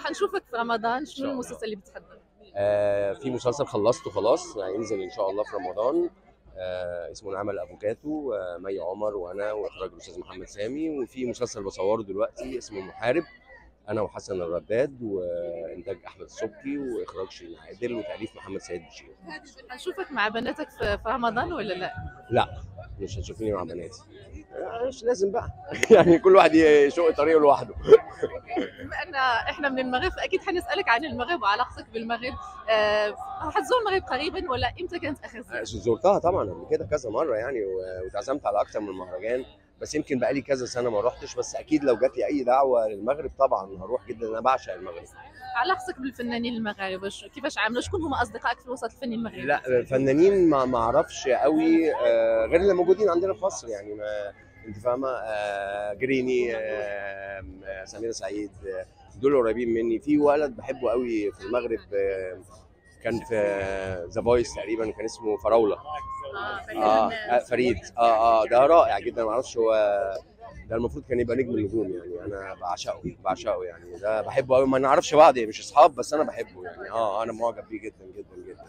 حنشوفك في رمضان شاء شنو الله. المسلسل اللي بتحضر آه في مسلسل خلصته خلاص هينزل ان شاء الله في رمضان آه اسمه نعمل افوكاتو آه مي عمر وانا واخراج الاستاذ محمد سامي وفي مسلسل بصوره دلوقتي اسمه محارب انا وحسن الرداد وانتاج احمد السبكي واخراج شيرين عادل وتاليف محمد سيد بشير حنشوفك مع بناتك في في رمضان ولا لا لا مش هتشوفيني مع بناتي آه، مش لازم بقى يعني كل واحد يشق طريقه لوحده بما ان احنا من المغرب فاكيد حنسالك عن المغرب وعلاقتك بالمغرب آه، حتزور المغرب قريبا ولا امتى كانت اخر زياره؟ زرتها طبعا قبل كده كذا مره يعني و- واتعزمت على اكتر من مهرجان بس يمكن بقالي كذا سنه ما رحتش بس اكيد لو جات لي اي دعوه للمغرب طبعا هروح جدا انا بعشق المغرب علاقتك بالفنانين المغاربه شو- كيفاش عامله شكون هما اصدقائك في الوسط الفني المغربي؟ لا فنانين ما ما اعرفش قوي آه، غير اللي موجودين عندنا في مصر يعني ما انت فاهمه آه، جريني آه، آه، سميرة سعيد آه، دول قريبين مني في ولد بحبه قوي في المغرب آه، كان في ذا فويس تقريبا كان اسمه فراوله اه آه، فريد اه اه ده رائع جدا ما اعرفش هو ده المفروض كان يبقى نجم النجوم يعني انا بعشقه بعشقه يعني ده بحبه قوي ما نعرفش بعض يعني مش اصحاب بس انا بحبه يعني اه انا معجب بيه جدا جدا جدا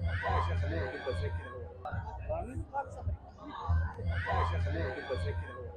خلينا كده زي كده هو.